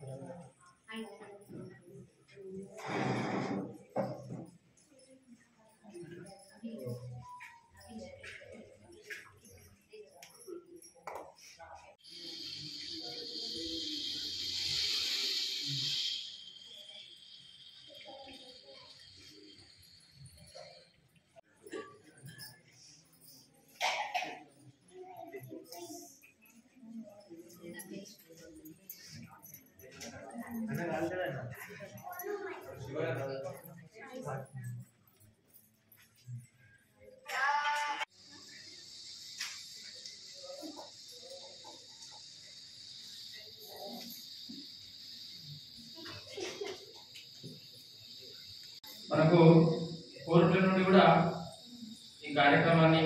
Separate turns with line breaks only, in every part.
మనకు కోర్టుల నుండి కూడా ఈ కార్యక్రమాన్ని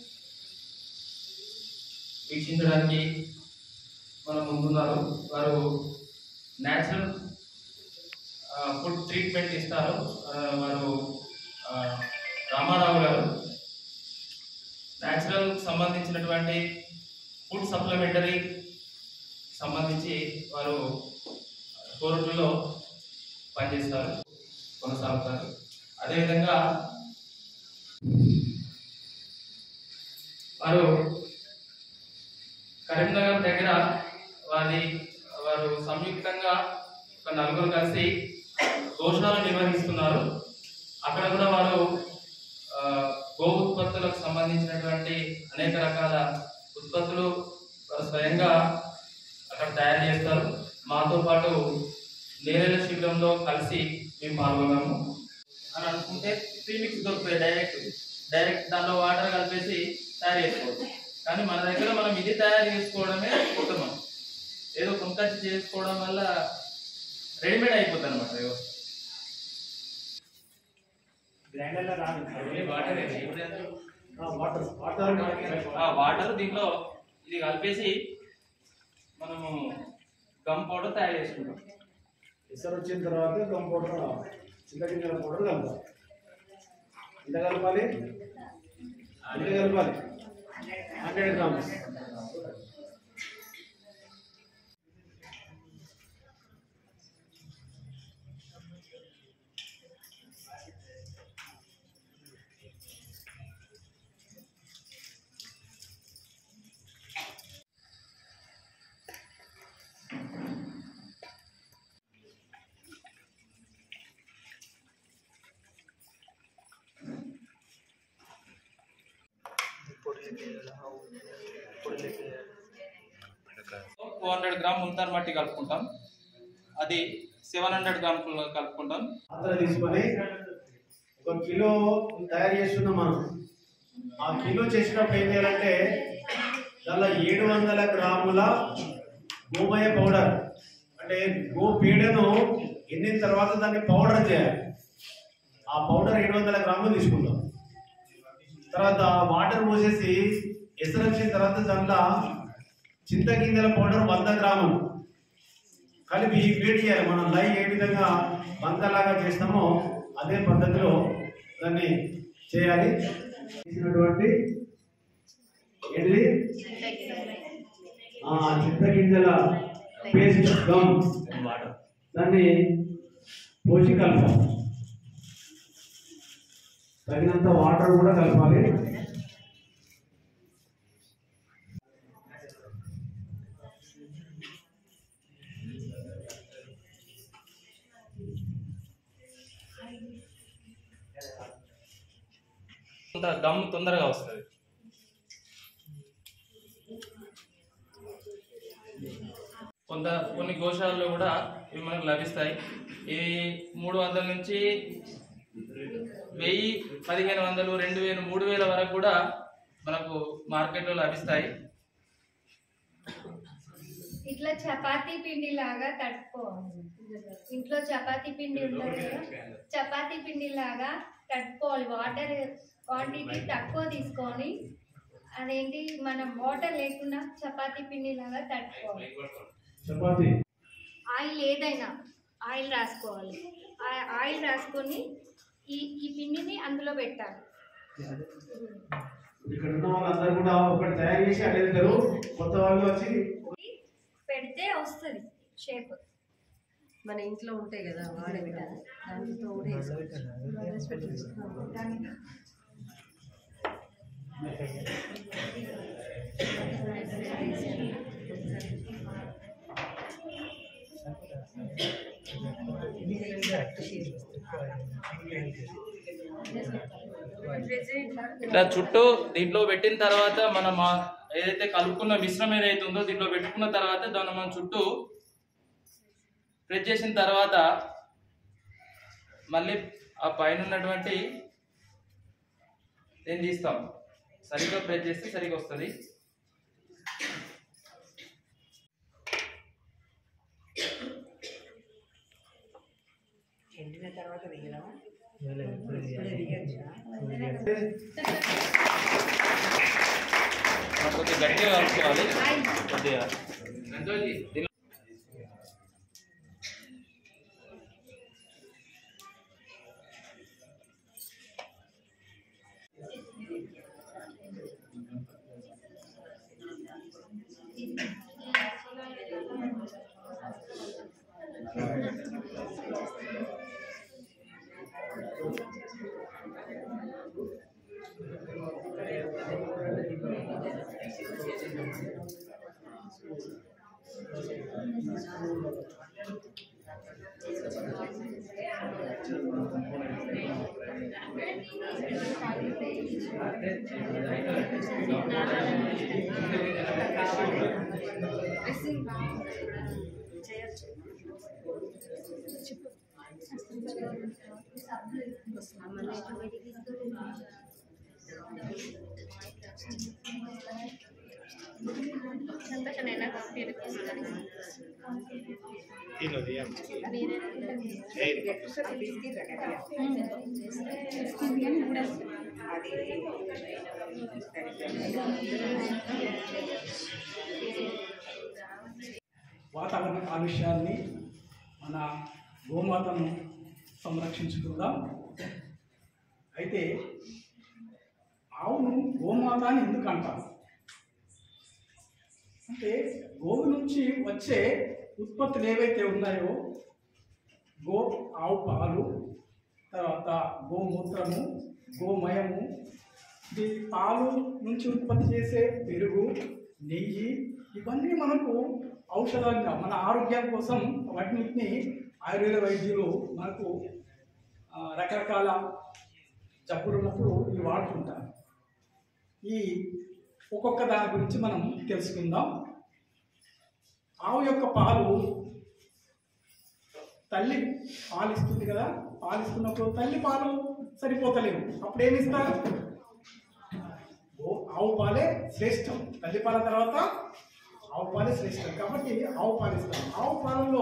వీక్షించడానికి మన ముందున్నారు వారు న్యాచురల్ ఫుడ్ ట్రీట్మెంట్ ఇస్తారు ఆ, వారు ఆ, రామారావు గారు న్యాచురల్ సంబంధించినటువంటి ఫుడ్ సప్లిమెంటరీ సంబంధించి వారు కోర్టులో పనిచేస్తారు కొనసాగుతారు అదేవిధంగా వారు కరీంనగర్ దగ్గర వారి వారు సంయుక్తంగా ఒక నలుగురు కలిసి గోశాల నిర్వహిస్తున్నారు అక్కడ కూడా వారు ఆ, గో ఉత్పత్తులకు సంబంధించినటువంటి అనేక రకాల ఉత్పత్తులు వారు స్వయంగా అక్కడ తయారు చేస్తారు మాతో పాటు నేరేళ్ల శిబిరంలో కలిసి మేము పాల్గొన్నాము అని అనుకుంటే ప్రీమిక్స్ దొరుకుతాయి డైరెక్ట్ డైరెక్ట్ దాంట్లో వాటర్ కలిపేసి తయారు చేసుకోవచ్చు కానీ మన దగ్గర మనం ఇది తయారు చేసుకోవడమే ఉత్తమం ఏదో కొనుకొచ్చి చేసుకోవడం వల్ల రెడీమేడ్ అయిపోతుంది అనమాట వ్యవస్థ
గ్రైండర్లో రాదు
వాటర్
వాటర్ వాటర్
వాటర్ దీంట్లో ఇది కలిపేసి మనము గమ్ పౌడర్ తయారు చేసుకుంటాం
ఎసరు వచ్చిన తర్వాత గమ్ పౌడర్ చిన్న గింజల పౌడర్ కలపాలి ఎంత కలపాలి ఎంత కలపాలి hundred grams
two hundred gram ముంతార్ మట్టి కలుపుకుంటాం అది సెవెన్ హండ్రెడ్ గ్రామ్ కలుపుకుంటాం
పాత్ర తీసుకొని ఒక కిలో తయారు చేస్తున్నాం మనం ఆ కిలో చేసినప్పుడు ఏం చేయాలంటే దానిలో ఏడు వందల గ్రాముల గోమయ పౌడర్ అంటే గో పేడను ఎన్నిన తర్వాత దాన్ని పౌడర్ చేయాలి ఆ పౌడర్ ఏడు వందల గ్రాములు తీసుకుంటాం తర్వాత వాటర్ పోసేసి ఎసరు వచ్చిన తర్వాత దాంట్లో చింతగింజల పౌడర్ వంద గ్రాములు కలిపి వేడి చేయాలి మనం లై ఏ విధంగా బంకలాగా చేస్తామో అదే పద్ధతిలో దాన్ని చేయాలి చేసినటువంటి ఏంటిది ఆ, చింతగింజల పేస్ట్ గమ్ దాన్ని పోసి కలపాలి తగినంత వాటర్ కూడా కలపాలి
కొంత గమ్ తొందరగా వస్తుంది కొంత కొన్ని గోశాలలో కూడా ఇవి మనకు లభిస్తాయి ఇవి మూడు వందల నుంచి వెయ్యి పదిహేను వందలు రెండు వేలు మూడు వేల వరకు కూడా మనకు మార్కెట్లో లభిస్తాయి
ఇట్లా చపాతీ పిండి లాగా తట్టుకోవాలి ఇంట్లో చపాతీ పిండి ఉంటుంది కదా చపాతీ పిండి లాగా తట్టుకోవాలి వాటర్ క్వాంటిటీ తక్కువ తీసుకొని అదేంటి మనం వాటర్ లేకుండా చపాతీ పిండి లాగా తట్టుకోవాలి
చపాతి
ఆయిల్ ఏదైనా ఆయిల్ రాసుకోవాలి ఆ- ఆయిల్ రాసుకొని ఈ ఈ పిండిని అందులో పెట్టాలి
ఇక్కడ ఉన్న వాళ్ళందరూ కూడా ఒకటి తయారు చేసి అడిగారు కొత్త వాళ్ళు వచ్చి
పెడితే వస్తుంది షేప్
మన ఇంట్లో ఉంటాయి కదా వాడే దాంతో కూడా వేసుకోవచ్చు.
ఇట్లా చుట్టూ దీంట్లో పెట్టిన తర్వాత మనం ఆ- ఏదైతే కలుపుకున్న మిశ్రమం ఏదైతే ఉందో దీంట్లో పెట్టుకున్న తర్వాత దాన్ని మనం చుట్టూ ప్రెస్ చేసిన తర్వాత మళ్ళీ ఆ పైన ఉన్నటువంటి ఏం తీస్తాం సరిగ్గా ప్రెస్ చేస్తే సరిగ్గా వస్తుంది
ఎండిన తర్వాత వేయడమా
మనం కొద్దిగా గట్టిగా కలుపుకోవాలి కొద్దిగా దీనిలో
వాతావరణ కాలుష్యాన్ని మన గోమాతను సంరక్షించుకుందాం అయితే ఆవును గోమాత అని ఎందుకు అంటారు అంటే గోవు నుంచి వచ్చే ఉత్పత్తులు ఏవైతే ఉన్నాయో గో ఆవు పాలు తర్వాత గోమూత్రము గోమయము ఇది పాలు నుంచి ఉత్పత్తి చేసే పెరుగు నెయ్యి ఇవన్నీ మనకు ఔషధంగా మన ఆరోగ్యం కోసం వాటిని ఆయుర్వేద వైద్యులు మనకు ఆ, రకరకాల జబ్బులు ఉన్నప్పుడు ఇవి వాడుతుంటారు ఈ ఒక్కొక్క దాని గురించి మనం తెలుసుకుందాం ఆవు యొక్క పాలు తల్లి పాలు ఇస్తుంది కదా పాలు ఇస్తున్నప్పుడు తల్లి పాలు సరిపోతలేవు అప్పుడు ఏమి ఇస్తారు ఓ ఆవు పాలే శ్రేష్టం తల్లి పాల తర్వాత ఆవు పాలే శ్రేష్టం కాబట్టి ఆవు పాలు ఇస్తాం ఆవు పాలలో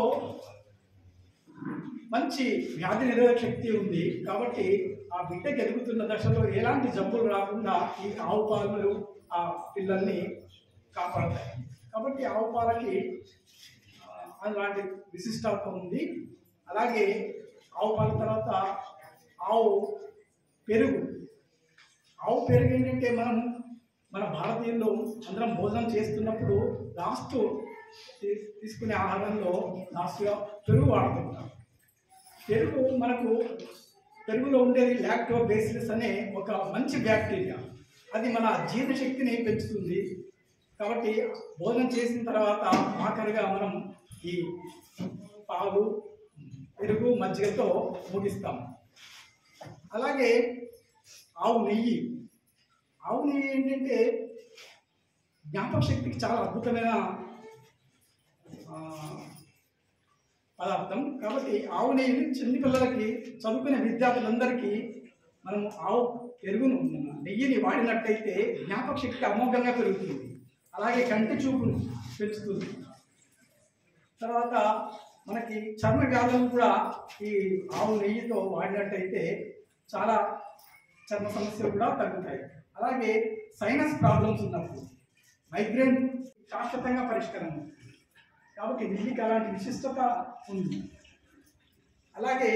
మంచి వ్యాధి నిరోధక శక్తి ఉంది కాబట్టి ఆ బిడ్డకి ఎదుగుతున్న దశలో ఎలాంటి జబ్బులు రాకుండా ఈ ఆవు పాలు ఆ పిల్లల్ని కాపాడతాయి కాబట్టి ఆవు పాలకి ఆ, అలాంటి విశిష్టత ఉంది అలాగే ఆవు పాల తర్వాత ఆవు పెరుగు ఆవు పెరుగు ఏంటంటే మనం మన భారతీయుల్లో అందరం భోజనం చేస్తున్నప్పుడు లాస్ట్ తీ- తీసుకునే ఆహారంలో లాస్ట్గా పెరుగు వాడుతుంటాం పెరుగు మనకు పెరుగులో ఉండేది లాక్టోబేసిలస్ అనే ఒక మంచి బ్యాక్టీరియా అది మన జీర్ణశక్తిని పెంచుతుంది కాబట్టి భోజనం చేసిన తర్వాత ఆఖరిగా మనం ఈ పాలు పెరుగు మజ్జిగతో ముగిస్తాం అలాగే ఆవు నెయ్యి ఆవు నెయ్యి ఏంటంటే జ్ఞాపక శక్తికి చాలా అద్భుతమైన ఆ, పదార్థం కాబట్టి ఆవు నెయ్యిని చిన్న పిల్లలకి చదువుకునే విద్యార్థులందరికీ మనం ఆవు పెరుగును నెయ్యిని వాడినట్టయితే జ్ఞాపక శక్తి అమోఘంగా పెరుగుతుంది అలాగే కంటి చూపును పెంచుతుంది తర్వాత మనకి చర్మ వ్యాధులు కూడా ఈ ఆవు నెయ్యితో వాడినట్టయితే చాలా చర్మ సమస్యలు కూడా తగ్గుతాయి అలాగే సైనస్ ప్రాబ్లమ్స్ ఉన్నప్పుడు మైగ్రేన్ శాశ్వతంగా పరిష్కారం అవుతుంది. కాబట్టి నెల్లికి అలాంటి విశిష్టత ఉంది అలాగే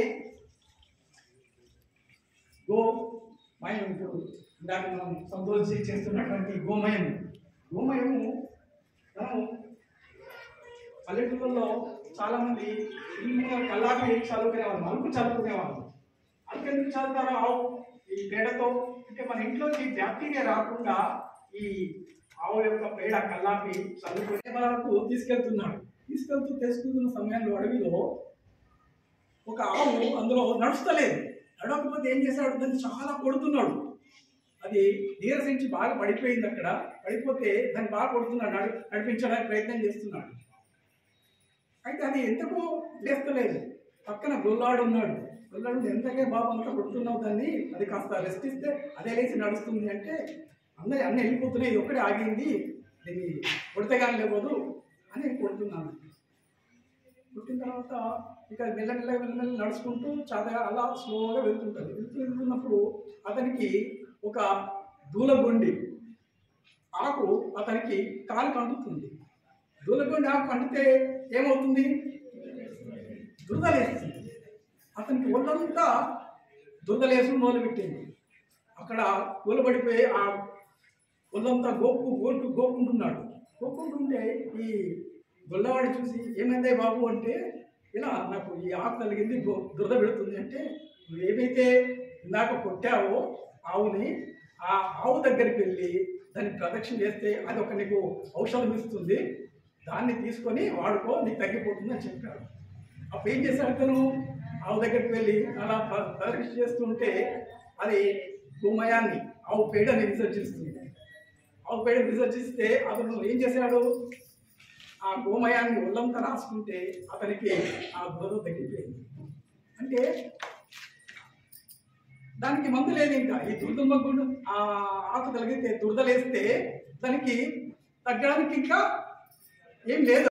గో మయం ఇప్పుడు ఇందాక మనం సంతోషి చేస్తున్నటువంటి గోమయం గోమయము మనం పల్లెటూళ్ళలో చాలా మంది ఇల్లు కల్లాపి చదువుకునేవాళ్ళు మలుపు చదువుకునేవాళ్ళు అందుకెందుకు చదువుతారు ఆవు ఈ పేడతో అంటే మన ఇంట్లోకి బ్యాక్టీరియా రాకుండా ఈ ఆవు యొక్క పేడ కల్లాపి చదువుకునే వరకు తీసుకెళ్తున్నాడు తీసుకెళ్తూ తెచ్చుకుంటున్న సమయంలో అడవిలో ఒక ఆవు అందులో నడుస్తలేదు నడవకపోతే ఏం చేశాడు దాన్ని చాలా కొడుతున్నాడు అది నీరసించి బాగా పడిపోయింది అక్కడ పడిపోతే దాన్ని బాగా కొడుతున్నాడు నడి నడిపించడానికి ప్రయత్నం చేస్తున్నాడు అయితే అది ఎందుకు లేస్తలేదు పక్కన గొల్లాడు ఉన్నాడు గొల్లాడు ఎంతకే బాబు అంతా కొడుతున్నావు దాన్ని అది కాస్త రెస్ట్ ఇస్తే అదే లేచి నడుస్తుంది అంటే అందరి అన్నీ వెళ్ళిపోతున్నాయి ఇది ఒక్కడే ఆగింది దీన్ని కొడితే కానీ లేవదు అని కొడుతున్నాను పుట్టిన తర్వాత ఇక మెల్లమెల్లగా మెల్లమెల్ల నడుచుకుంటూ చాలా అలా స్లోగా వెళ్తుంటుంది వెళ్తూ వెళ్తున్నప్పుడు అతనికి ఒక దూలగొండి ఆకు అతనికి కాలు కంటుతుంది దూలగొండి ఆకు కంటితే ఏమవుతుంది దురదలేస్తుంది అతనికి ఒళ్ళంతా దురదలేసు మొదలుపెట్టింది అక్కడ కూలబడిపోయి ఆ ఒళ్ళంతా గోపు గోటు గోపుకుంటున్నాడు గోపుకుంటుంటే ఈ గొల్లవాడు చూసి ఏమైందే బాబు అంటే ఇలా నాకు ఈ ఆకు కలిగింది గో- దురద పెడుతుంది అంటే నువ్వు ఏమైతే ఇందాక కొట్టావో ఆవుని ఆ ఆవు దగ్గరికి వెళ్ళి దాన్ని ప్రదక్షిణ చేస్తే అది ఒక నీకు ఔషధం ఇస్తుంది దాన్ని తీసుకొని వాడుకో నీకు తగ్గిపోతుంది అని చెప్పాడు అప్పుడు ఏం చేశాడు తను ఆవు దగ్గరికి వెళ్ళి అలా ప్ర- ప్రదక్షిణ చేస్తుంటే అది భూమయాన్ని ఆవు పేడని విసర్జిస్తుంది ఆవు పేడ విసర్జిస్తే అతను ఏం చేశాడు ఆ గోమయాన్ని ఒళ్ళంతా రాసుకుంటే అతనికి ఆ దురద తగ్గిపోయింది అంటే దానికి మందు లేదు ఇంకా ఈ దురదమ్మకుండా ఆ ఆకు తగిలితే దురదలేస్తే దానికి తగ్గడానికి ఇంకా ఏం లేదు